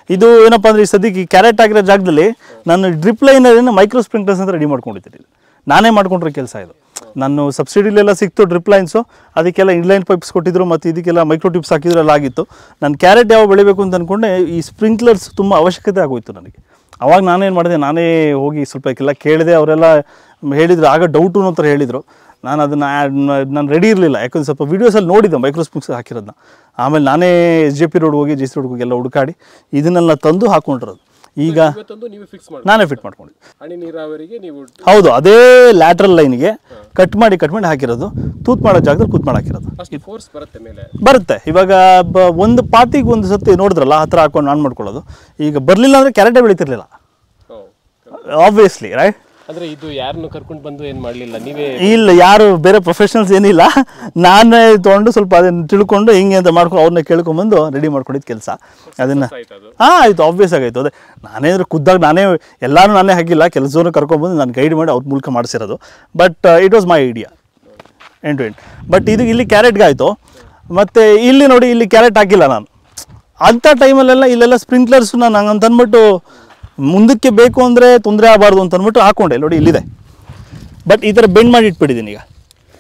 ಇದು ಏನಪ್ಪ ಅಂದರೆ ಈ ಸದ್ಯಕ್ಕೆ ಕ್ಯಾರೆಟ್ ಆಗಿರೋ ಜಾಗದಲ್ಲಿ ನಾನು ಡ್ರಿಪ್ ಲೈನನ್ನು ಮೈಕ್ರೋ ಸ್ಪ್ರಿಂಕ್ಲರ್ಸ್ ಅಂತ ರೆಡಿ ಮಾಡ್ಕೊಂಡಿದ್ದೀನಿ ನಾನೇ ಮಾಡ್ಕೊಂಡಿರೋ ಕೆಲಸ ಇದು ನಾನು ಸಬ್ಸಿಡಿಲೆಲ್ಲ ಸಿಕ್ತು ಡ್ರಿಪ್ ಲೈನ್ಸು ಅದಕ್ಕೆಲ್ಲ ಇನ್ಲೈನ್ ಪೈಪ್ಸ್ ಕೊಟ್ಟಿದ್ರು ಮತ್ತು ಇದಕ್ಕೆಲ್ಲ ಮೈಕ್ರೋ ಟಿಪ್ಸ್ ಹಾಕಿದ್ರು ಎಲ್ಲ ಆಗಿತ್ತು ನಾನು ಕ್ಯಾರೆಟ್ ಯಾವ ಬೆಳಿಬೇಕು ಅಂತ ಅಂದ್ಕೊಂಡೆ ಈ ಸ್ಪ್ರಿಂಕ್ಲರ್ಸ್ ತುಂಬ ಅವಶ್ಯಕತೆ ಆಗೋಯ್ತು ನನಗೆ ಅವಾಗ ನಾನೇನು ಮಾಡಿದೆ ನಾನೇ ಹೋಗಿ ಸ್ವಲ್ಪ ಎಲ್ಲ ಕೇಳಿದೆ ಅವರೆಲ್ಲ ಹೇಳಿದ್ರು ಆಗ ಡೌಟು ಅನ್ನೋ ಥರ ಹೇಳಿದರು ನಾನು ಅದನ್ನು ನಾನು ರೆಡಿ ಇರಲಿಲ್ಲ ಯಾಕಂದ್ರೆ ಸ್ವಲ್ಪ ವೀಡಿಯೋಸಲ್ಲಿ ನೋಡಿದ್ದೆ ಮೈಕ್ರೋಸ್ಪಿಕ್ಸ್ ಹಾಕಿರೋದನ್ನ ಆಮೇಲೆ ನಾನೇ ಎಸ್ ಜೆ ಪಿ ರೋಡ್ ಹೋಗಿ ಜೆ ಸಿ ರೋಡ್ ಹೋಗಿ ಎಲ್ಲ ಹುಡುಕಾಡಿ ಇದನ್ನೆಲ್ಲ ತಂದು ಹಾಕ್ಕೊಂಡಿರೋದು ಈಗ ಇವತ್ತೊಂದು ನೀವು ಫಿಕ್ಸ್ ಮಾಡಿ ನಾನೇ ಫಿಟ್ ಮಾಡ್ಕೊಂಡಿದ್ದೆ ಹನಿ ನೀರಾವರಿಗೆ ನೀವು ಹೌದು ಅದೇ ಲ್ಯಾಟ್ರಲ್ ಲೈನ್ಗೆ ಕಟ್ ಮಾಡಿ ಕಟ್ ಮಾಡಿ ಹಾಕಿರೋದು ತೂತ್ ಮಾಡೋ ಜಾಗದಲ್ಲಿ ಕೂತ್ ಮಾಡಿ ಹಾಕಿರೋದು ಅಷ್ಟು ಫೋರ್ಸ್ ಬರುತ್ತೆ ಮೇಲೆ ಬರುತ್ತೆ ಇವಾಗ ಬ ಒಂದು ಪಾತಿಗೆ ಒಂದು ಸತಿ ನೋಡಿದ್ರಲ್ಲ ಆ ಥರ ಹಾಕೊಂಡು ಆನ್ ಮಾಡ್ಕೊಳ್ಳೋದು ಈಗ ಬರಲಿಲ್ಲ ಅಂದರೆ ಕ್ಯಾರೆಟೇ ಬೆಳೀತಿರ್ಲಿಲ್ಲ ಓ ಆಬ್ವಿಯಸ್ಲಿ ರೈಟ್ ಅಂದ್ರೆ ಇದು ಯಾರನ್ನು ಕರ್ಕೊಂಡು ಬಂದು ಏನ್ ಮಾಡ್ಲಿಲ್ಲ ನೀವೇ ಇಲ್ಲ ಯಾರು ಬೇರೆ ಪ್ರೊಫೆಷನಲ್ಸ್ ಏನಿಲ್ಲ ನಾನೇ ತೊಗೊಂಡು ಸ್ವಲ್ಪ ಅದನ್ನು ತಿಳ್ಕೊಂಡು ಹಿಂಗೆ ಅಂತ ಮಾಡ್ಕೊಂಡು ಅವ್ರನ್ನ ಕೇಳ್ಕೊಂಬಂದು ರೆಡಿ ಮಾಡ್ಕೊಂಡಿದ್ದು ಕೆಲಸ ಅದನ್ನು ಆಯ್ತು ಅದು ಹಾಂ ಆಯಿತು ಆಬ್ವಿಯಸ್ ಆಗೈತು ಅದೇ ನಾನೇ ಅಂದ್ರೆ ಖುದ್ದಾಗಿ ನಾನೇ ಎಲ್ಲರೂ ನಾನೇ ಹಾಕಿಲ್ಲ ಕೆಲಸವನ್ನು ಕರ್ಕೊಂಬಂದು ನಾನು ಗೈಡ್ ಮಾಡಿ ಅವ್ರ ಮೂಲಕ ಮಾಡಿಸಿರೋದು but it was my idea end to end but ಇದು ಇಲ್ಲಿ ಕ್ಯಾರೆಟ್ಗೆ ಆಯಿತು ಮತ್ತು ಇಲ್ಲಿ ನೋಡಿ ಇಲ್ಲಿ ಕ್ಯಾರೆಟ್ ಹಾಕಿಲ್ಲ ನಾನು ಅಂಥ ಟೈಮಲ್ಲೆಲ್ಲ ಇಲ್ಲೆಲ್ಲ ಸ್ಪ್ರಿಂಕ್ಲರ್ಸ್ ನಾನು ಹಂಗೆ ಅಂತ ಅಂದ್ಬಿಟ್ಟು ಮುಂದಕ್ಕೆ ಬೇಕು ಅಂದರೆ ತೊಂದರೆ ಆಗಬಾರ್ದು ಅಂತ ಅಂದ್ಬಿಟ್ಟು ಹಾಕ್ಕೊಂಡೆ ನೋಡಿ ಇಲ್ಲಿದೆ ಬಟ್ ಈ ಥರ ಬೆಂಡ್ ಮಾಡಿ ಇಟ್ಬಿಟ್ಟಿದ್ದೀನಿ ಈಗ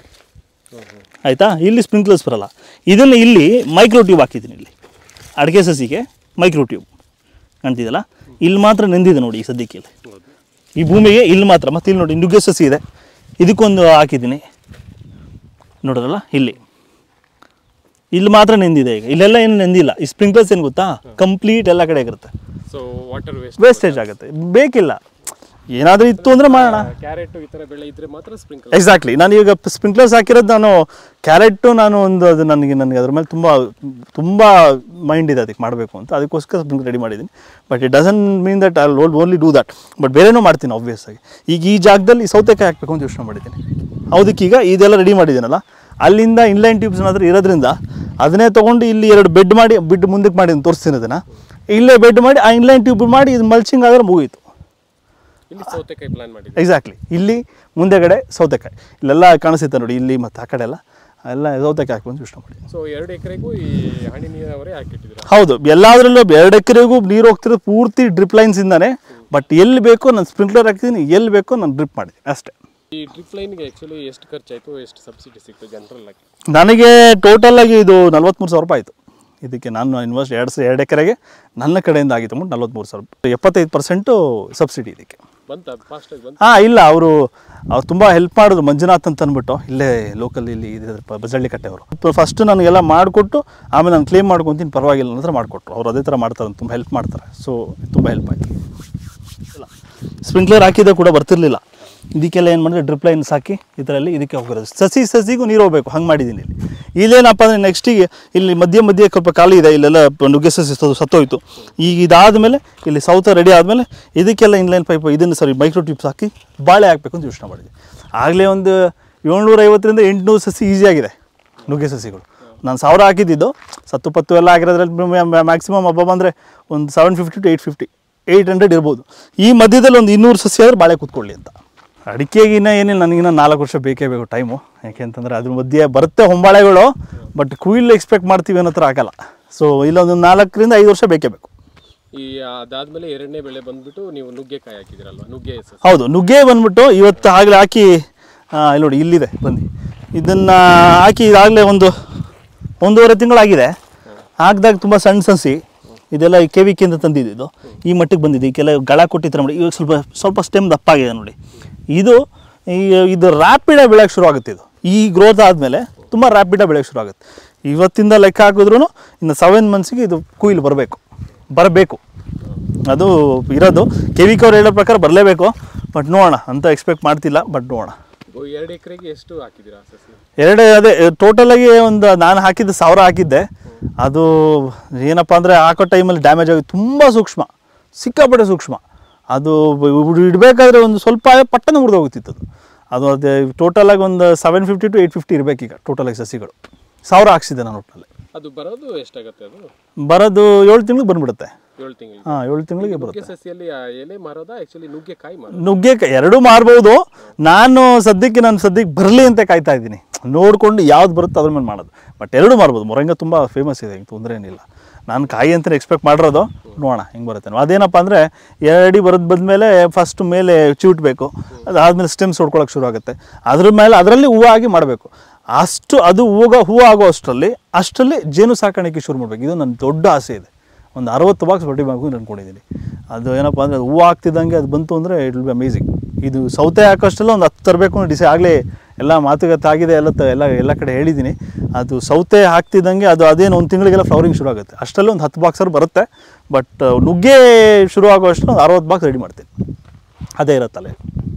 ಆಯಿತಾ ಇಲ್ಲಿ ಸ್ಪ್ರಿಂಕ್ಲರ್ಸ್ ಬರಲ್ಲ ಇದನ್ನು ಇಲ್ಲಿ ಮೈಕ್ರೋ ಟ್ಯೂಬ್ ಹಾಕಿದ್ದೀನಿ ಇಲ್ಲಿ ಅಡಿಕೆ ಸಸಿಗೆ ಮೈಕ್ರೋ ಟ್ಯೂಬ್ ಕಾಣ್ತಿದೆಯಲ್ಲ ಇಲ್ಲಿ ಮಾತ್ರ ನೆಂದಿದೆ ನೋಡಿ ಈ ಸದ್ಯಕ್ಕೆ ಇಲ್ಲಿ ಈ ಭೂಮಿಗೆ ಇಲ್ಲಿ ಮಾತ್ರ ಮತ್ತೆ ಇಲ್ಲಿ ನೋಡಿ ನುಗ್ಗೆ ಸಸಿ ಇದೆ ಇದಕ್ಕೊಂದು ಹಾಕಿದ್ದೀನಿ ನೋಡೋದಲ್ಲ ಇಲ್ಲಿ ಇಲ್ಲಿ ಮಾತ್ರ ನೆಂದಿದೆ ಈಗ ಇಲ್ಲೆಲ್ಲ ಏನು ನೆಂದಿಲ್ಲ ಈ ಸ್ಪ್ರಿಂಕ್ಲರ್ಸ್ ಏನು ಗೊತ್ತಾ ಕಂಪ್ಲೀಟ್ ಎಲ್ಲ ಕಡೆ ಇರುತ್ತೆ ಸೊ ವಾಟರ್ ವೇಸ್ಟ್ ವೇಸ್ಟೇಜ್ ಆಗುತ್ತೆ ಬೇಕಿಲ್ಲ ಏನಾದರೂ ಇತ್ತು ಅಂದರೆ ಮಾಡೋಣ ಕ್ಯಾರೆಟ್ ಈ ತರ ಬೆಳೆ ಇದ್ರೆ ಮಾತ್ರ ಸ್ಪ್ರಿಂಕಲ್ ಎಕ್ಸಾಕ್ಟ್ಲಿ ನಾನು ಈಗ ಸ್ಪ್ರಿಂಕ್ಲರ್ಸ್ ಹಾಕಿರೋದು ನಾನು ಕ್ಯಾರೆಟು ನಾನು ಒಂದು ಅದು ನನಗೆ ನನಗೆ ಅದ್ರ ಮೇಲೆ ತುಂಬ ತುಂಬ ಮೈಂಡ್ ಇದೆ ಅದಕ್ಕೆ ಮಾಡಬೇಕು ಅಂತ ಅದಕ್ಕೋಸ್ಕರ ಸ್ಪ್ರಿಂಕ್ಲರ್ ರೆಡಿ ಮಾಡಿದ್ದೀನಿ but it doesn't mean that I all only do that but ಬೇರೆನೂ ಮಾಡ್ತೀನಿ ಆಬ್ವಿಯಸ್ ಆಗಿ ಈಗ ಈ ಜಾಗದಲ್ಲಿ ಸೌತೆಕಾಯಿ ಹಾಕಬೇಕು ಅಂತ ಯೋಚನೆ ಮಾಡಿದ್ದೀನಿ ಹೌದಕ್ಕೀಗ ಇದೆಲ್ಲ ರೆಡಿ ಮಾಡಿದ್ದೀನಲ್ಲ ಅಲ್ಲಿಂದ ಇನ್ಲೈನ್ ಟ್ಯೂಬ್ಸ್ ಏನಾದರೂ ಇರೋದ್ರಿಂದ ಅದನ್ನೇ ತೊಗೊಂಡು ಇಲ್ಲಿ ಎರಡು ಬೆಡ್ ಮಾಡಿ ಬಿಡ್ ಮುಂದಕ್ಕೆ ಮಾಡಿ ತೋರಿಸ್ತೀನಿ ಅದನ್ನು ಇಲ್ಲೇ ಬೆಡ್ ಮಾಡಿ ಆ ಇನ್ಲೈನ್ ಟ್ಯೂಬ್ ಮಾಡಿ ಇದು ಮಲ್ಚಿಂಗ್ ಆದರೆ ಮುಗೀತು ಇಲ್ಲಿ ಸೌತೆಕಾಯಿ ಪ್ಲಾನ್ ಮಾಡಿದ್ವಿ ಎಕ್ಸಾಕ್ಟ್ಲಿ ಇಲ್ಲಿ ಮುಂದೆಗಡೆ ಸೌತೆಕಾಯಿ ಇಲ್ಲೆಲ್ಲ ಕಾಣಿಸುತ್ತೆ ನೋಡಿ ಇಲ್ಲಿ ಮತ್ತು ಆ ಕಡೆ ಎಲ್ಲ ಎಲ್ಲ ಸೌತೆಕಾಯಿ ಹಾಕಿ ಯೋಚನೆ ಮಾಡಿ ಸೊ ಎರಡು ಎಕರೆಗೂ ಈ ಹನಿ ನೀರಾವರಿ ಹಾಕಿಟ್ಟಿದ್ದೀರಾ ಹೌದು ಎಲ್ಲಾದ್ರಲ್ಲೂ ಎರಡು ಎಕರೆಗೂ ನೀರು ಹೋಗ್ತಿರೋದು ಪೂರ್ತಿ ಡ್ರಿಪ್ ಲೈನ್ಸಿಂದಾನೆ ಬಟ್ ಎಲ್ಲಿ ಬೇಕೋ ನಾನು ಸ್ಪ್ರಿಂಕ್ಲರ್ ಹಾಕ್ತೀನಿ ಎಲ್ಲಿ ಬೇಕೋ ನಾನು ಡ್ರಿಪ್ ಮಾಡಿದ್ದೀನಿ ಅಷ್ಟೇ ಈ ಡ್ರಿಪ್ ಲೈನ್ಗೆ ಆಕ್ಚುಲಿ ಎಷ್ಟು ಖರ್ಚಾಯ್ತು ಎಷ್ಟು ಸಬ್ಸಿಡಿ ಸಿಕ್ತು ಜನರಲ್ ಆಗಿ ನನಗೆ ಟೋಟಲ್ ಆಗಿ ಇದು ನಲ್ವತ್ತ್ಮೂರು ಸಾವಿರ ರೂಪಾಯಿ ಆಯಿತು ಇದಕ್ಕೆ ನಾನು ಇನ್ವೆಸ್ಟ್ ಎರಡು ಸ ಎರಡು ಎಕರೆಗೆ ನನ್ನ ಕಡೆಯಿಂದ ಆಗಿತ್ತು ಅಂದ್ಬಿಟ್ಟು ನಲ್ವತ್ತ್ಮೂರು ಸಾವಿರ ಎಪ್ಪತ್ತೈದು ಪರ್ಸೆಂಟು ಸಬ್ಸಿಡಿ ಇದಕ್ಕೆ ಬಂತ ಫಾಸ್ಟಾಗಿ ಬಂತು ಹಾಂ ಇಲ್ಲ ಅವರು ಅವ್ರು ತುಂಬ ಹೆಲ್ಪ್ ಮಾಡಿದ್ರು ಮಂಜುನಾಥ್ ಅಂತ ಅಂದ್ಬಿಟ್ಟು ಇಲ್ಲೇ ಲೋಕಲ್ ಇಲ್ಲಿ ಇದೆ ಬಜಳ್ಳಿ ಕಟ್ಟೆಯವರು ಫಸ್ಟ್ ನನಗೆಲ್ಲ ಮಾಡಿಕೊಟ್ಟು ಆಮೇಲೆ ನಾನು ಕ್ಲೇಮ್ ಮಾಡ್ಕೊತೀನಿ ಪರವಾಗಿಲ್ಲ ಅನ್ನೋ ಥರ ಮಾಡಿಕೊಟ್ರು ಅವ್ರು ಅದೇ ಥರ ಮಾಡ್ತಾರೆ ತುಂಬ ಹೆಲ್ಪ್ ಮಾಡ್ತಾರೆ ಸೊ ತುಂಬ ಹೆಲ್ಪ್ ಆಯಿತು ಇಲ್ಲ ಸ್ಪ್ರಿಂಕ್ಲರ್ ಹಾಕಿದ್ದೆ ಕೂಡ ಬರ್ತಿರ್ಲಿಲ್ಲ ಇದಕ್ಕೆಲ್ಲ ಏನು ಮಾಡಿದ್ರೆ ಡ್ರಿಪ್ ಲೈನ್ಸ್ ಹಾಕಿ ಇದರಲ್ಲಿ ಇದಕ್ಕೆ ಹೋಗಿರೋದು ಸಸಿ ಸಸಿಗೂ ನೀರು ಹೋಗ್ಬೇಕು ಹಂಗೆ ಮಾಡಿದ್ದೀನಿ ಇಲ್ಲಿ ಇಲ್ಲೇನಪ್ಪ ಅಂದರೆ ನೆಕ್ಸ್ಟಿಗೆ ಇಲ್ಲಿ ಮಧ್ಯೆ ಮಧ್ಯೆ ಸ್ವಲ್ಪ ಖಾಲಿ ಇದೆ ಇಲ್ಲೆಲ್ಲ ನುಗ್ಗೆ ಸಸಿ ಸತ್ತು- ಸತ್ತೋಯ್ತು ಈಗ ಇದಾದಮೇಲೆ ಇಲ್ಲಿ ಸೌತ ರೆಡಿ ಆದಮೇಲೆ ಇದಕ್ಕೆಲ್ಲ ಇನ್ಲೈನ್ ಪೈಪ್ ಇದನ್ನು ಸಾರಿ ಮೈಕ್ರೋ ಟಿಪ್ಸ್ ಹಾಕಿ ಬಾಳೆ ಹಾಕಬೇಕು ಅಂತ ಯೋಚನೆ ಮಾಡಿದ್ವಿ ಆಗಲೇ ಒಂದು ಏಳ್ನೂರ ಐವತ್ತರಿಂದ ಎಂಟುನೂರು ಸಸಿ ಈಸಿಯಾಗಿದೆ ನುಗ್ಗೆ ಸಸಿಗಳು ನಾನು ಸಾವಿರ ಹಾಕಿದ್ದಿದ್ದು ಸತ್ತು ಪತ್ತು ಎಲ್ಲ ಆಗಿರೋದ್ರಲ್ಲಿ ಮ್ಯಾಕ್ಸಿಮಮ್ ಹಬ್ಬ ಬಂದರೆ ಒಂದು seven fifty to eight fifty eight hundred ಇರ್ಬೋದು ಈ ಮಧ್ಯದಲ್ಲಿ ಒಂದು ಇನ್ನೂರು ಸಸಿ ಆದ್ರೆ ಬಾಳೆ ಕೂತ್ಕೊಳ್ಳಿ ಅಂತ ಅಡಿಕೆಗಿನ್ನ ಏನಿಲ್ಲ ನನಗಿನ್ನ ನಾಲ್ಕು ವರ್ಷ ಬೇಕೇ ಬೇಕು ಟೈಮು ಯಾಕೆಂತಂದರೆ ಅದ್ರ ಮಧ್ಯೆ ಬರುತ್ತೆ ಹೊಂಬಾಳೆಗಳು ಬಟ್ ಕುಯ್ಲ್ ಎಕ್ಸ್ಪೆಕ್ಟ್ ಮಾಡ್ತೀವಿ ಅನ್ನೋ ಥರ ಆಗಲ್ಲ ಸೊ ಇಲ್ಲೊಂದು ನಾಲ್ಕರಿಂದ ಐದು ವರ್ಷ ಬೇಕೇ ಬೇಕು ಈ ಅದಾದ್ಮೇಲೆ ಎರಡನೇ ಬೆಳೆ ಬಂದ್ಬಿಟ್ಟು ನೀವು ನುಗ್ಗೆಕಾಯಿ ಹಾಕಿದಿರಲ್ವಾ ನುಗ್ಗೆ ಸಸಿ ಹೌದು ನುಗ್ಗೆ ಬಂದ್ಬಿಟ್ಟು ಇವತ್ತು ಆಗಲೇ ಹಾಕಿ ಆ, ಇಲ್ಲಿ ನೋಡಿ ಇಲ್ಲಿದೆ ಬನ್ನಿ ಇದನ್ನು ಹಾಕಿ ಇದಾಗಲೇ ಒಂದು ಒಂದೂವರೆ ತಿಂಗಳಾಗಿದೆ ಹಾಕಿದಾಗ ತುಂಬ ಸಣ್ಣ ಸಸಿ ಇದೆಲ್ಲ ಈ ಕೆ ವಿ ಕೆ ಅಂತ ತಂದಿದ್ದು ಈ ಮಟ್ಟಿಗೆ ಬಂದಿದೆ ಈ ಕೆಲ ಗಳ ಕೊಟ್ಟಿರ್ತಾರೆ ನೋಡಿ ಇವಾಗ ಸ್ವಲ್ಪ ಸ್ವಲ್ಪ ಸ್ಟೆಮ್ ದಪ್ಪ ಆಗಿದೆ ನೋಡಿ ಇದು ಈ ಇದು ರ್ಯಾಪಿಡಾಗಿ ಬೆಳೆಯೋಕ್ಕೆ ಶುರು ಆಗುತ್ತೆ ಇದು ಈ ಗ್ರೋತ್ ಆದಮೇಲೆ ತುಂಬ ರ್ಯಾಪಿಡಾಗಿ ಬೆಳೆಯೋಕ್ಕೆ ಶುರು ಆಗುತ್ತೆ ಇವತ್ತಿಂದ ಲೆಕ್ಕ ಹಾಕಿದ್ರು ಇನ್ನು ಸೆವೆನ್ ಮಂತ್ಸಿಗೆ ಇದು ಕುಯ್ಲು ಬರಬೇಕು ಬರಬೇಕು ಅದು ಇರೋದು ಕೆ ವಿ ಕೆ ಅವ್ರು ಹೇಳೋ ಪ್ರಕಾರ ಬರಲೇಬೇಕು ಬಟ್ ನೋಡೋಣ ಅಂತ ಎಕ್ಸ್ಪೆಕ್ಟ್ ಮಾಡ್ತಿಲ್ಲ ಬಟ್ ನೋಡೋಣ ಎರಡು ಎಕರೆಗೆ ಎಷ್ಟು ಹಾಕಿದ್ದೀರಾ ಸಸಿ ಎರಡು ಅದೇ ಟೋಟಲಾಗಿ ಒಂದು ನಾನು ಹಾಕಿದ್ದು ಸಾವಿರ ಹಾಕಿದ್ದೆ ಅದು ಏನಪ್ಪ ಅಂದರೆ ಹಾಕೋ ಟೈಮಲ್ಲಿ ಡ್ಯಾಮೇಜ್ ಆಗಿ ತುಂಬ ಸೂಕ್ಷ್ಮ ಸಿಕ್ಕಾಪಟ್ಟೆ ಸೂಕ್ಷ್ಮ ಅದು ಬ- ಇಡಬೇಕಾದ್ರೆ ಒಂದು ಸ್ವಲ್ಪ ಪಟ್ಟನ ಮುರಿದೋಗುತ್ತಿತ್ತು ಅದು ಅದು ಅದೇ ಟೋಟಲಾಗಿ ಒಂದು seven fifty to eight fifty ಇರಬೇಕೀಗ ಟೋಟಲಾಗಿ ಸಸಿಗಳು ಸಾವಿರ ಹಾಕ್ಸಿದ್ದೆ ನಾನು ಒಟ್ಟಿನಲ್ಲಿ ಅದು ಬರೋದು ಎಷ್ಟಾಗತ್ತೆ ಅದು ಬರೋದು ಏಳು ತಿಂಗಳಿಗೆ ಬಂದ್ಬಿಡುತ್ತೆ ಏಳು ತಿಂಗಳಿಗೆ ಹಾಂ ಏಳು ತಿಂಗಳಿಗೆ ಬರುತ್ತೆ ನುಗ್ಗೆ ಸಸಿಯಲ್ಲಿ ಆ ಎಲೆ ಮಾರೋದಾ ಆಕ್ಚುಲಿ ನುಗ್ಗೆಕಾಯಿ ಮಾರೋದು ನುಗ್ಗೆಕಾಯಿ ಎರಡೂ ಮಾರ್ಬೋದು ನಾನು ಸದ್ಯಕ್ಕೆ ನಾನು ಸದ್ಯಕ್ಕೆ ಬರಲಿ ಅಂತ ಕಾಯ್ತಾ ಇದ್ದೀನಿ ನೋಡಿಕೊಂಡು ಯಾವ್ದು ಬರುತ್ತೆ ಅದ್ರ ಮೇಲೆ ಮಾಡೋದು ಬಟ್ ಎರಡೂ ಮಾರ್ಬೋದು ಮೊರಂಗ ತುಂಬ ಫೇಮಸ್ ಇದೆ ತೊಂದರೆ ಏನಿಲ್ಲ ನಾನು ಕಾಯಿ ಅಂತಲೇ ಎಕ್ಸ್ಪೆಕ್ಟ್ ಮಾಡಿರೋದು ನೋಡೋಣ ಹೆಂಗೆ ಬರುತ್ತೆ ಅದೇನಪ್ಪ ಅಂದರೆ ಎರಡು ಅಡಿ ಬರೋದು ಬಂದಮೇಲೆ ಫಸ್ಟ್ ಮೇಲೆ ಚಿವುಟ್ಬೇಕು ಅದಾದಮೇಲೆ ಸ್ಟೆಮ್ಸ್ ಹೊಡ್ಕೊಳಕ್ಕೆ ಶುರು ಆಗುತ್ತೆ ಅದ್ರ ಮೇಲೆ ಅದರಲ್ಲಿ ಹೂವು ಆಗಿ ಮಾಡಬೇಕು ಅಷ್ಟು ಅದು ಹೂಗ ಹೂವು ಆಗೋ ಅಷ್ಟರಲ್ಲಿ ಅಷ್ಟರಲ್ಲಿ ಜೇನು ಸಾಕಾಣಿಕೆ ಶುರು ಮಾಡಬೇಕು ಇದು ನನ್ನ ದೊಡ್ಡ ಆಸೆ ಇದೆ ಒಂದು ಅರವತ್ತು ಬಾಕ್ಸ್ ಬಡ್ಡಿ ಮಾಡಬೇಕು ಅಂತ ಅಂದ್ಕೊಂಡಿದ್ದೀನಿ ಅದು ಏನಪ್ಪ ಅಂದರೆ ಹೂವು ಆಗ್ತಿದ್ದಂಗೆ ಅದು ಬಂತು ಅಂದರೆ ಇಟ್ ವಿಲ್ ಬಿ ಅಮೇಝಿಂಗ್ ಇದು ಸೌತೆ ಹಾಕೋಷ್ಟೆಲ್ಲ ಒಂದು ಹತ್ತು ತರಬೇಕು ಅಂತ ಡಿಸೈ ಆಗಲೇ ಎಲ್ಲ ಮಾತುಕತೆ ಆಗಿದೆ ಎಲ್ಲ ತ- ಎಲ್ಲ ಎಲ್ಲ ಕಡೆ ಹೇಳಿದ್ದೀನಿ ಅದು ಸೌತೆ ಹಾಕ್ತಿದ್ದಂಗೆ ಅದು ಅದೇನು ಒಂದು ತಿಂಗಳಿಗೆಲ್ಲ ಫ್ಲವರಿಂಗ್ ಶುರು ಆಗುತ್ತೆ ಅಷ್ಟರಲ್ಲಿ ಒಂದು ಹತ್ತು ಬಾಕ್ಸರ್ ಬರುತ್ತೆ ಬಟ್ ನುಗ್ಗೆ ಶುರು ಆಗೋ ಅಷ್ಟು ಒಂದು ಅರವತ್ತು ಬಾಕ್ಸ್ ರೆಡಿ ಮಾಡ್ತೀನಿ ಅದೇ ಇರುತ್ತಲ್ಲ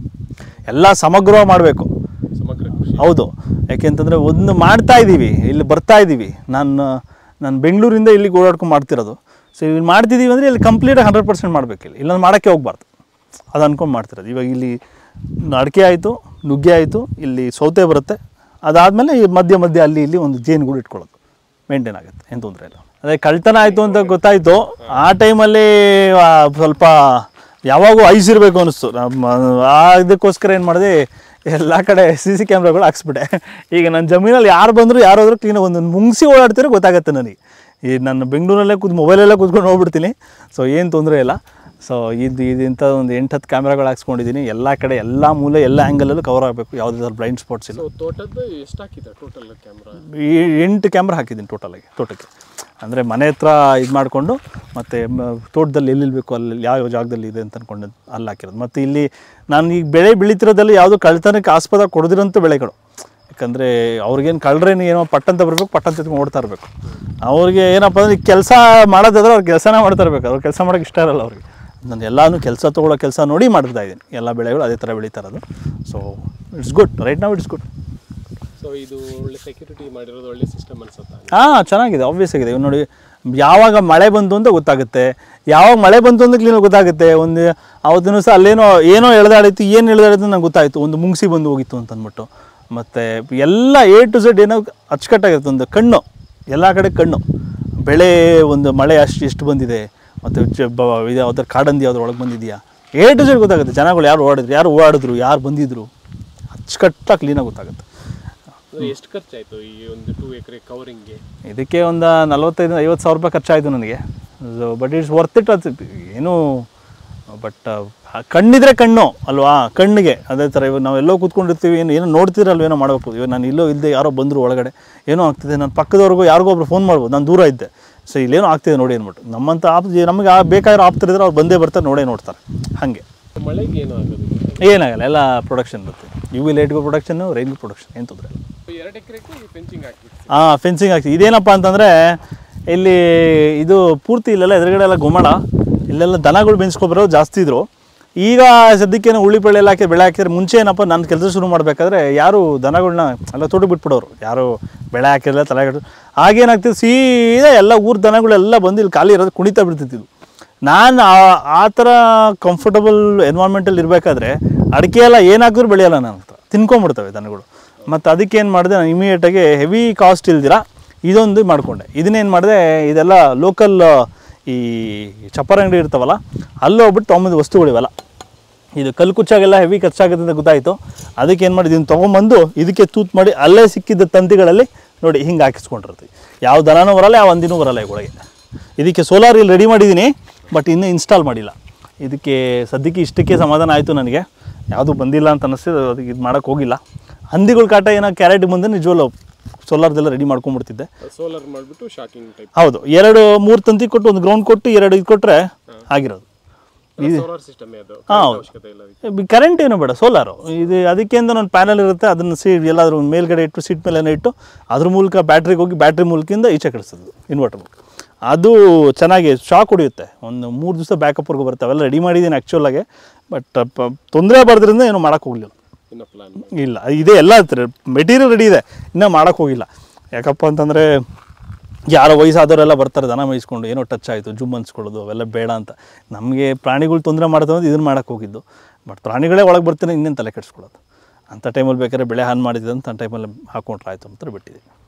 ಎಲ್ಲ ಸಮಗ್ರವಾಗಿ ಮಾಡಬೇಕು ಸಮಗ್ರ ಕೃಷಿ ಹೌದು ಯಾಕೆಂತಂದರೆ ಒಂದು ಮಾಡ್ತಾ ಇದ್ದೀವಿ ಇಲ್ಲಿ ಬರ್ತಾ ಇದ್ದೀವಿ ನಾನು ನಾನು ಬೆಂಗಳೂರಿಂದ ಇಲ್ಲಿಗೆ ಓಡಾಡ್ಕೊಂಡು ಮಾಡ್ತಿರೋದು ಸೊ ಇಲ್ಲಿ ಮಾಡ್ತಿದ್ದೀವಿ ಅಂದರೆ ಇಲ್ಲಿ ಕಂಪ್ಲೀಟಾಗಿ ಹಂಡ್ರೆಡ್ ಪರ್ಸೆಂಟ್ ಮಾಡಬೇಕು ಇಲ್ಲಿ ಇಲ್ಲ ಮಾಡೋಕ್ಕೆ ಹೋಗ್ಬಾರ್ದು ಅದು ಅಂದ್ಕೊಂಡು ಮಾಡ್ತಿರೋದು ಇವಾಗ ಇಲ್ಲಿ ಅಡಿಕೆ ಆಯಿತು ನುಗ್ಗೆ ಆಯಿತು ಇಲ್ಲಿ ಸೌತೆ ಬರುತ್ತೆ ಅದಾದಮೇಲೆ ಮಧ್ಯ ಮಧ್ಯ ಅಲ್ಲಿ ಇಲ್ಲಿ ಒಂದು ಜೇನುಗೂಡು ಇಟ್ಕೊಳ್ಳೋದು ಮೇಂಟೈನ್ ಆಗುತ್ತೆ ಏನು ತೊಂದರೆ ಇಲ್ಲ ಅದೇ ಕಳ್ತನ ಆಯಿತು ಅಂತ ಗೊತ್ತಾಯಿತು ಆ ಟೈಮಲ್ಲಿ ಆ, ಸ್ವಲ್ಪ ಯಾವಾಗೂ ಐಸ್ ಇರಬೇಕು ಅನಿಸ್ತು ನಮ್ಮ ಆ ಇದಕ್ಕೋಸ್ಕರ ಏನು ಮಾಡಿದೆ ಎಲ್ಲ ಕಡೆ ಸಿ ಸಿ ಕ್ಯಾಮ್ರಾಗಳು ಹಾಕ್ಸ್ಬಿಟ್ಟೆ ಈಗ ನನ್ನ ಜಮೀನಲ್ಲಿ ಯಾರು ಬಂದರೂ ಯಾರಾದರೂ ಕ್ಲೀನಾಗಿ ಒಂದು ಮುಂಗ್ಸಿ ಓಡಾಡ್ತಿರೋ ಗೊತ್ತಾಗುತ್ತೆ ನನಗೆ ಈ ನನ್ನ ಬೆಂಗಳೂರಲ್ಲೇ ಕೂತ್ ಮೊಬೈಲಲ್ಲೇ ಕೂತ್ಕೊಂಡು ಹೋಗ್ಬಿಡ್ತೀನಿ ಸೊ ಏನು ತೊಂದರೆ ಇಲ್ಲ ಸೊ ಇದು ಇದೆಂಥ ಒಂದು ಎಂಟು ಹತ್ತು ಕ್ಯಾಮ್ರಾಗಳು ಹಾಕ್ಸ್ಕೊಂಡಿದ್ದೀನಿ ಎಲ್ಲ ಕಡೆ ಎಲ್ಲ ಮೂಲೆ ಎಲ್ಲ ಆ್ಯಂಗಲಲ್ಲೂ ಕವರ್ ಆಗಬೇಕು ಯಾವುದಾದ್ರು ಬ್ಲೈಂಡ್ ಸ್ಪಾಟ್ಸ್ ಇಲ್ಲ ಸೊ ತೋಟದ್ದು ಎಷ್ಟು ಹಾಕಿದೆ ಟೋಟಲ್ ಕ್ಯಾಮ್ರಾ ಈ ಎಂಟು ಕ್ಯಾಮ್ರಾ ಹಾಕಿದ್ದೀನಿ ಟೋಟಲಾಗಿ ತೋಟಕ್ಕೆ ಅಂದರೆ ಮನೆ ಹತ್ರ ಇದು ಮಾಡಿಕೊಂಡು ಮತ್ತು ತೋಟದಲ್ಲಿ ಎಲ್ಲೆಲ್ಲಿ ಬೇಕು ಅಲ್ಲಿ ಯಾವ ಜಾಗದಲ್ಲಿ ಇದೆ ಅಂತ ಅಂದ್ಕೊಂಡು ಅಲ್ಲಿ ಹಾಕಿರೋದು ಮತ್ತು ಇಲ್ಲಿ ನಾನು ಈಗ ಬೆಳೆ ಬೆಳೀತಿರೋದಲ್ಲಿ ಯಾವುದೋ ಕಳ್ತನಕ್ಕೆ ಆಸ್ಪದ ಕೊಡದಿರೋಂಥ ಬೆಳೆಗಳು ಯಾಕಂದರೆ ಅವ್ರಿಗೇನು ಕಳ್ರೇನು ಏನೋ ಪಟ್ಟಂತ ಬರಬೇಕು ಪಟ್ಟಂತ ಎತ್ಕೊಂಡು ಓಡ್ತಾ ಇರಬೇಕು ಅವ್ರಿಗೆ ಏನಪ್ಪ ಅಂದರೆ ಕೆಲಸ ಮಾಡೋದಾದ್ರೆ ಅವ್ರು ಕೆಲಸನೇ ಮಾಡ್ತಾ ಇರಬೇಕು ಅವ್ರು ಕೆಲಸ ಮಾಡೋಕ್ಕೆ ಇಷ್ಟ ಇರಲ್ಲ ಅವ್ರಿಗೆ ನಾನು ಎಲ್ಲಾನು ಕೆಲಸ ತೊಗೊಳ್ಳೋ ಕೆಲಸ ನೋಡಿ ಮಾಡ್ತಾ ಇದ್ದೀನಿ ಎಲ್ಲ ಬೆಳೆಗಳು ಅದೇ ಥರ ಬೆಳೀತಾ ಇರೋದು ಸೊ ಇಟ್ಸ್ ಗುಡ್ ರೈಟ್ ನಾವು ಇಟ್ಸ್ ಗುಡ್ ಸೊ ಇದು ಒಳ್ಳೆ ಸೆಕ್ಯೂರಿಟಿ ಮಾಡಿರೋದು ಒಳ್ಳೆ ಸಿಸ್ಟಮ್ ಅನ್ಸುತ್ತಾ ಹಾಂ ಚೆನ್ನಾಗಿದೆ ಆಬ್ವಿಯಸ್ ಆಗಿದೆ ಇವಾಗ ನೋಡಿ ಯಾವಾಗ ಮಳೆ ಬಂತು ಅಂತ ಗೊತ್ತಾಗುತ್ತೆ ಯಾವಾಗ ಮಳೆ ಬಂತು ಅಂತ ಕ್ಲೀನಾಗಿ ಗೊತ್ತಾಗುತ್ತೆ ಒಂದು ಅವತ್ತಿನ ಸಹ ಅಲ್ಲೇನೋ ಏನೋ ಎಳೆದಾಡಿತ್ತು ಏನು ಎಳೆದಾಡಿತ್ತು ನಂಗೆ ಗೊತ್ತಾಯಿತು ಒಂದು ಮುಂಗ್ಸಿ ಬಂದು ಹೋಗಿತ್ತು ಅಂತ ಅಂದ್ಬಿಟ್ಟು ಮತ್ತು ಎಲ್ಲ ಎ ಟು ಝೆಡ್ ಏನೋ ಅಚ್ಚುಕಟ್ಟಾಗಿರುತ್ತೆ ಒಂದು ಕಣ್ಣು ಎಲ್ಲ ಕಡೆ ಕಣ್ಣು ಬೆಳೆ ಒಂದು ಮಳೆ ಅಷ್ಟು ಎಷ್ಟು ಬಂದಿದೆ ಮತ್ತು ಚ- ಬ- ಇದು ಯಾವ್ದಾರು ಕಾಡಂದಿ ಯಾವ್ದ್ರ ಒಳಗೆ ಬಂದಿದೆಯಾ ಎ ಟು ಝೆಡ್ ಗೊತ್ತಾಗುತ್ತೆ ಜನಗಳು ಯಾರು ಓಡಿದ್ರು ಯಾರು ಓಡಾಡಿದ್ರು ಯಾರು ಬಂದಿದ್ರು ಅಚ್ಚುಕಟ್ಟಾಗಿ ಕ್ಲೀನಾಗಿ ಗೊತ್ತಾಗುತ್ತೆ ಅಂದ್ರೆ ಎಷ್ಟು ಖರ್ಚಾಯ್ತು ಈ ಒಂದು ಟೂ ಎಕರೆ ಕವರಿಂಗ್ಗೆ ಇದಕ್ಕೆ ಒಂದು ನಲ್ವತ್ತೈದು ಐವತ್ತು ಸಾವಿರ ರೂಪಾಯಿ ಖರ್ಚಾಯಿತು ನನಗೆ ಬಟ್ ಇಟ್ಸ್ ವರ್ತ್ ಇಟ್ ಅದು ಏನು ಬಟ್ ಕಣ್ಣಿದ್ರೆ ಕಣ್ಣು ಅಲ್ವಾ ಕಣ್ಣಿಗೆ ಅದೇ ಥರ ಇವಾಗ ನಾವೆಲ್ಲೋ ಕೂತ್ಕೊಂಡಿರ್ತೀವಿ ಏನು ಏನೋ ನೋಡ್ತಿರಲ್ವ ಏನೋ ಮಾಡಬೇಕು ಇವಾಗ ನಾನು ಇಲ್ಲೋ ಇಲ್ಲದೆ ಯಾರೋ ಬಂದರು ಒಳಗಡೆ ಏನೋ ಆಗ್ತಿದೆ ನನ್ನ ಪಕ್ಕದವ್ರಿಗೂ ಯಾರಿಗೋ ಒಬ್ರು ಫೋನ್ ಮಾಡ್ಬೋದು ನಾನು ದೂರ ಇದ್ದೆ ಸೊ ಇಲ್ಲೇನೋ ಆಗ್ತಿದೆ ನೋಡಿ ಅಂದ್ಬಿಟ್ಟು ನಮ್ಮಂಥ ಆಪ್ ನಮಗೆ ಆ ಬೇಕಾಗಿರೋ ಆಪ್ತರಿದ್ರೆ ಅವ್ರು ಬಂದೇ ಬರ್ತಾರೆ ನೋಡೇ ನೋಡ್ತಾರೆ ಹಾಗೆ ಮಳೆಗೆ ಏನು ಆಗೋದು ಏನಾಗಲ್ಲ ಎಲ್ಲ ಪ್ರೊಡಕ್ಷನ್ ಇರುತ್ತೆ ಯು ವಿ ಲೈಟ್ಗೂ ಪ್ರೊಡಕ್ಷನ್ನು ರೈನ್ಗೂ ಪ್ರೊಡಕ್ಷನ್ ಏನು ತೊಂದರೆ ಇಲ್ಲ ಎರಡು ಎಕರೆಗೆ ಫೆನ್ಸಿಂಗ್ ಹಾಕ್ಬಿಟ್ಟು ಹಾಂ ಫೆನ್ಸಿಂಗ್ ಹಾಕ್ತೀವಿ ಇದೇನಪ್ಪ ಅಂತಂದರೆ ಇಲ್ಲಿ ಇದು ಪೂರ್ತಿ ಇಲ್ಲೆಲ್ಲ ಎದುರುಗಡೆ ಎಲ್ಲ ಗುಮ್ಮಡ ಇಲ್ಲೆಲ್ಲ ದನಗಳು ಬೆಳೆಸ್ಕೊಬರೋರು ಜಾಸ್ತಿ ಇದ್ರು ಈಗ ಸದ್ಯಕ್ಕೇನು ಉಳ್ಳಿ ಬೆಳೆ ಎಲ್ಲ ಹಾಕಿ ಬೆಳೆ ಹಾಕಿದ್ರೆ ಮುಂಚೆ ಏನಪ್ಪ ನನ್ನ ಕೆಲಸ ಶುರು ಮಾಡಬೇಕಾದ್ರೆ ಯಾರು ದನಗಳನ್ನ ಎಲ್ಲ ತೋಟಕ್ಕೆ ಬಿಟ್ಬಿಡೋರು ಯಾರು ಬೆಳೆ ಹಾಕಿರಲ್ಲ ತಲೆ ಆಗೇನಾಗ್ತಿತ್ತು ಸೀದಾ ಎಲ್ಲ ಊರ ದನಗಳೆಲ್ಲ ಬಂದು ಇಲ್ಲಿ ಖಾಲಿ ಇರೋದು ಕುಣಿತಾ ಬಿಡ್ತಿದ್ವು ನಾನು ಆ- ಆ ಥರ ಕಂಫರ್ಟಬಲ್ ಎನ್ವಾರ್ಮೆಂಟಲ್ಲಿ ಇರಬೇಕಾದ್ರೆ ಅಡಿಕೆ ಎಲ್ಲ ಏನಾಕಿದ್ರು ಬೆಳೆಯಲ್ಲ ನನ್ನ ಹತ್ರ ತಿನ್ಕೊಂಬಿಡ್ತವೆ ದನಗಳು ಮತ್ತು ಅದಕ್ಕೆ ಏನು ಮಾಡಿದೆ ನಾನು ಇಮಿಡಿಯೇಟಾಗಿ ಹೆವಿ ಕಾಸ್ಟ್ ಇಲ್ದಿರ ಇದೊಂದು ಮಾಡಿಕೊಂಡೆ ಇದನ್ನೇನು ಮಾಡಿದೆ ಇದೆಲ್ಲ ಲೋಕಲ್ ಈ ಚಪ್ಪರ ಅಂಗಡಿ ಇರ್ತಾವಲ್ಲ ಅಲ್ಲಿ ಹೋಗ್ಬಿಟ್ಟು ತೊಗೊಂಬಂದು ವಸ್ತುಗಳಿವೆಲ್ಲ ಇದು ಕಲ್ಲು ಕುಚ್ಚಾಗೆಲ್ಲ ಹೆವಿ ಖರ್ಚಾಗುತ್ತೆ ಅಂತ ಗೊತ್ತಾಯಿತು ಅದಕ್ಕೆ ಏನು ಮಾಡಿ ಇದನ್ನು ತೊಗೊಂಬಂದು ಇದಕ್ಕೆ ತೂತ್ ಮಾಡಿ ಅಲ್ಲೇ ಸಿಕ್ಕಿದ್ದ ತಂತಿಗಳಲ್ಲಿ ನೋಡಿ ಹಿಂಗೆ ಹಾಕಿಸ್ಕೊಂಡಿರ್ತೀವಿ ಯಾವ ದನನೂ ಬರಲ್ಲ ಯಾವ ಒಂದಿನೂ ಬರಲ್ಲ ಈ ಒಳಗೆ ಇದಕ್ಕೆ ಸೋಲಾರ್ ಇಲ್ಲಿ ರೆಡಿ ಮಾಡಿದ್ದೀನಿ ಬಟ್ ಇನ್ನೂ ಇನ್ಸ್ಟಾಲ್ ಮಾಡಿಲ್ಲ ಇದಕ್ಕೆ ಸದ್ಯಕ್ಕೆ ಇಷ್ಟಕ್ಕೆ ಸಮಾಧಾನ ಆಯಿತು ನನಗೆ ಯಾವುದೂ ಬಂದಿಲ್ಲ ಅಂತ ಅನ್ನಿಸ್ತಿದೆ ಅದಕ್ಕೆ ಇದು ಮಾಡೋಕ್ಕೆ ಹೋಗಿಲ್ಲ ಹಂದಿಗಳ ಕಾಟ ಏನೋ ಕ್ಯಾರೆಟ್ ಬಂದರೆ ನಿಜವಲ್ಲ ಸೋಲಾರ್ದೆಲ್ಲ ರೆಡಿ ಮಾಡ್ಕೊಂಡ್ಬಿಡ್ತಿದ್ದೆ ಸೋಲಾರ್ ಮಾಡಿಬಿಟ್ಟು ಶಾಕಿಂಗ್ ಟೈಪ್ ಹೌದು ಎರಡು ಮೂರು ತಂತಿ ಕೊಟ್ಟು ಒಂದು ಗ್ರೌಂಡ್ ಕೊಟ್ಟು ಎರಡು ಇದು ಕೊಟ್ಟರೆ ಆಗಿರೋದು ಸೋಲಾರ್ ಸಿಸ್ಟಮ್ ಅದು ಹಾಂ ಅವಶ್ಯಕತೆ ಇಲ್ಲ ಅದಕ್ಕೆ ಕರೆಂಟ್ ಏನು ಬೇಡ ಸೋಲಾರು ಇದು ಅದಕ್ಕೆ ಅಂತ ಒಂದು ಪ್ಯಾನಲ್ ಇರುತ್ತೆ ಅದನ್ನು ಸೀ ಎಲ್ಲಾದರೂ ಮೇಲ್ಗಡೆ ಇಟ್ಟು ಸೀಟ್ ಮೇಲೆ ಇಟ್ಟು ಅದ್ರ ಮೂಲಕ ಬ್ಯಾಟ್ರಿಗೆ ಹೋಗಿ ಬ್ಯಾಟ್ರಿ ಮೂಲಕದಿಂದ ಈಚೆ ಕಳಿಸೋದು ಇನ್ವರ್ಟರ್ ಮೂಲಕ ಅದು ಚೆನ್ನಾಗಿ ಶಾಕ್ ಹೊಡಿಯುತ್ತೆ ಒಂದು ಮೂರು ದಿವಸ ಬ್ಯಾಕಪ್ವರೆಗೂ ಬರುತ್ತೆ ಅವೆಲ್ಲ ರೆಡಿ ಮಾಡಿದ್ದೀನಿ ಆ್ಯಕ್ಚುಲಾಗೆ ಬಟ್ ತೊಂದರೆ ಬರೋದ್ರಿಂದ ಏನು ಮಾಡೋಕ್ಕೆ ಹೋಗಲಿಲ್ಲ ಇನ್ನೂ ಪ್ಲಾನ್ ಇಲ್ಲ ಇದೆ ಎಲ್ಲ ಮೆಟೀರಿಯಲ್ ರೆಡಿ ಇದೆ ಇನ್ನೂ ಮಾಡೋಕ್ಕೆ ಹೋಗಿಲ್ಲ ಯಾಕಪ್ಪ ಅಂತಂದರೆ ಯಾರೋ ವಯಸ್ಸಾದವರೆಲ್ಲ ಬರ್ತಾರೆ ದನ ಮೇಯಿಸ್ಕೊಂಡು ಏನೋ ಟಚ್ ಆಯಿತು ಜುಮ್ ಅನ್ಸ್ಕೊಳ್ಳೋದು ಅವೆಲ್ಲ ಬೇಡ ಅಂತ ನಮಗೆ ಪ್ರಾಣಿಗಳು ತೊಂದರೆ ಮಾಡ್ತಾವೆ ಅಂತ ಇದನ್ನು ಮಾಡೋಕ್ಕೆ ಹೋಗಿದ್ದು ಬಟ್ ಪ್ರಾಣಿಗಳೇ ಒಳಗೆ ಬರ್ತೀನಿ ಇನ್ನೇನು ತಲೆ ಕೆಡಿಸ್ಕೊಳ್ಳೋದು ಅಂಥ ಟೈಮಲ್ಲಿ ಬೇಕಾದ್ರೆ ಬೆಳೆ ಹಾನಿ ಮಾಡಿದೆ ಅಂತ ಆ ಟೈಮಲ್ಲಿ ಹಾಕೊಂಡ್ರೆ ಆಯಿತು ಅಂತ ಬಿಟ್ಟಿದ್ದೀವಿ